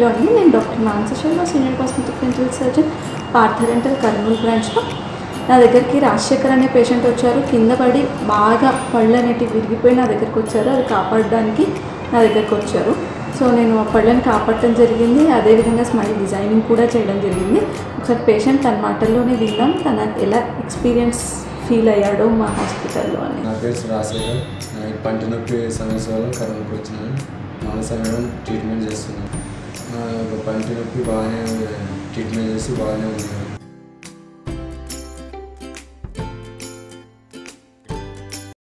అండి నేను doctor Manasa Sharma senior cosmetic dental surgeon Partha dental Kurnool బ్రాంచ్లో నా దగ్గరికి రాజశేఖర్ అనే పేషెంట్ వచ్చారు కింద పడి బాగా పళ్ళు అనేటివి విరిగిపోయి నా దగ్గరికి వచ్చారు అది కాపాడడానికి నా దగ్గరికి వచ్చారు సో నేను ఆ పళ్ళని కాపాడటం జరిగింది అదేవిధంగా స్మైల్ డిజైనింగ్ కూడా చేయడం జరిగింది ఒకసారి పేషెంట్ తన మాటల్లోనే విందాం తన ఎలా ఎక్స్పీరియన్స్ ఫీల్ అయ్యాడో మా హాస్పిటల్లో అని నా పేరు రాజశేఖర్ నాకు పంటి నొప్పి సమస్య వల్ల కరోనాకి వచ్చినాను మానస మేడం ట్రీట్మెంట్ చేస్తున్నాను నా యొక్క పంటి నొప్పి బాగానే ట్రీట్మెంట్ చేసి బాగానే ఉంది